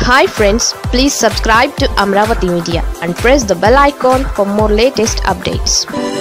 hi friends please subscribe to Amaravati media and press the bell icon for more latest updates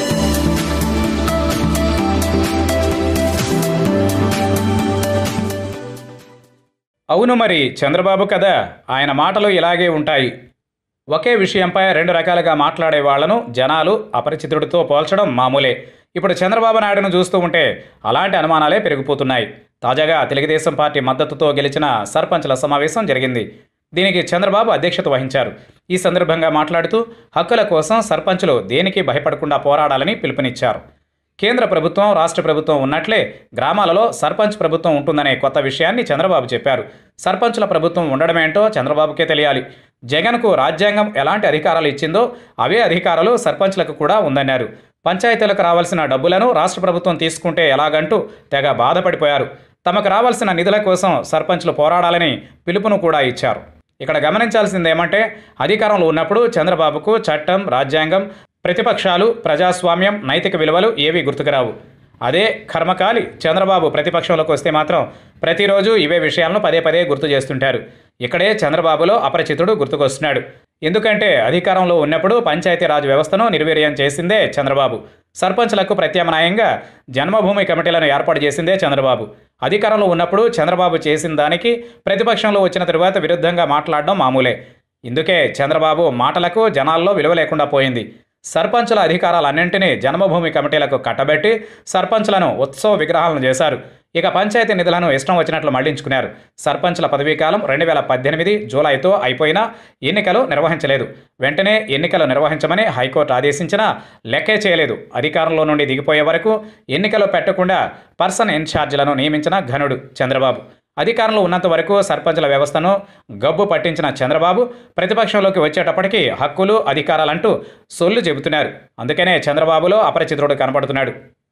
అవును మరి చంద్రబాబు కదా ఆయన మాటలు ఇలాగే ఉంటాయి ఒకే విషయంపై రెండు రకాలుగా మాట్లాడే వాళ్లను జనాలు అపరిచితుడితో పోల్చడం మామూలే ఇప్పుడు చంద్రబాబు నాయుడును చూస్తూ ఉంటే అలాంటి అనుమానాలే పెరిగిపోతున్నాయి తాజాగా తెలుగుదేశం పార్టీ మద్దతుతో గెలిచిన సర్పంచ్ల సమావేశం జరిగింది దీనికి చంద్రబాబు అధ్యక్షత వహించారు ఈ సందర్భంగా మాట్లాడుతూ హక్కుల కోసం సర్పంచులు దేనికి భయపడకుండా పోరాడాలని పిలుపునిచ్చారు కేంద్ర ప్రభుత్వం రాష్ట్ర ప్రభుత్వం ఉన్నట్లే గ్రామాలలో సర్పంచ్ ప్రభుత్వం ఉంటుందనే కొత్త విషయాన్ని చంద్రబాబు చెప్పారు సర్పంచుల ప్రభుత్వం ఉండడమేంటో చంద్రబాబుకే తెలియాలి జగన్కు రాజ్యాంగం ఎలాంటి అధికారాలు ఇచ్చిందో అవే అధికారాలు సర్పంచ్లకు కూడా ఉందన్నారు పంచాయతీలకు రావాల్సిన డబ్బులను రాష్ట్ర ప్రభుత్వం తీసుకుంటే ఎలాగంటూ తెగ బాధపడిపోయారు తమకు రావాల్సిన నిధుల కోసం సర్పంచ్లు పోరాడాలని పిలుపును కూడా ఇచ్చారు ఇక్కడ గమనించాల్సింది ఏమంటే అధికారంలో ఉన్నప్పుడు చంద్రబాబుకు చట్టం రాజ్యాంగం ప్రతిపక్షాలు ప్రజాస్వామ్యం నైతిక విలువలు ఏవీ గుర్తుకురావు అదే కర్మకాలి చంద్రబాబు ప్రతిపక్షంలోకి వస్తే మాత్రం ప్రతిరోజు ఇవే విషయాలను పదే పదే గుర్తు చేస్తుంటారు ఇక్కడే చంద్రబాబులో అపరిచితుడు గుర్తుకొస్తున్నాడు ఎందుకంటే అధికారంలో ఉన్నప్పుడు పంచాయతీరాజ్ వ్యవస్థను నిర్వీర్యం చేసిందే చంద్రబాబు సర్పంచ్లకు ప్రత్యామ్నాయంగా జన్మభూమి కమిటీలను ఏర్పాటు చేసిందే చంద్రబాబు అధికారంలో ఉన్నప్పుడు చంద్రబాబు చేసిన దానికి ప్రతిపక్షంలో వచ్చిన తరువాత విరుద్ధంగా మాట్లాడడం మామూలే ఇందుకే చంద్రబాబు మాటలకు జనాల్లో విలువ లేకుండా పోయింది సర్పంచుల అధికారాలన్నింటినీ జన్మభూమి కమిటీలకు కట్టబెట్టి సర్పంచ్లను ఉత్సవ విగ్రహాలను చేశారు ఇక పంచాయతీ నిధులను ఇష్టం వచ్చినట్లు మళ్లించుకున్నారు సర్పంచ్ల పదవీకాలం రెండు వేల పద్దెనిమిది జూలైతో అయిపోయినా ఎన్నికలు నిర్వహించలేదు వెంటనే ఎన్నికలు నిర్వహించమని హైకోర్టు ఆదేశించినా లెక్కే చేయలేదు అధికారంలో నుండి దిగిపోయే వరకు ఎన్నికలు పెట్టకుండా పర్సన్ ఇన్ఛార్జీలను నియమించిన ఘనుడు చంద్రబాబు అధికారంలో ఉన్నంత వరకు సర్పంచుల వ్యవస్థను గబ్బు పట్టించిన చంద్రబాబు ప్రతిపక్షంలోకి వచ్చేటప్పటికీ హక్కులు అధికారాలంటూ సొల్లు చెబుతున్నారు అందుకనే చంద్రబాబులో అపరిచితుడు కనపడుతున్నాడు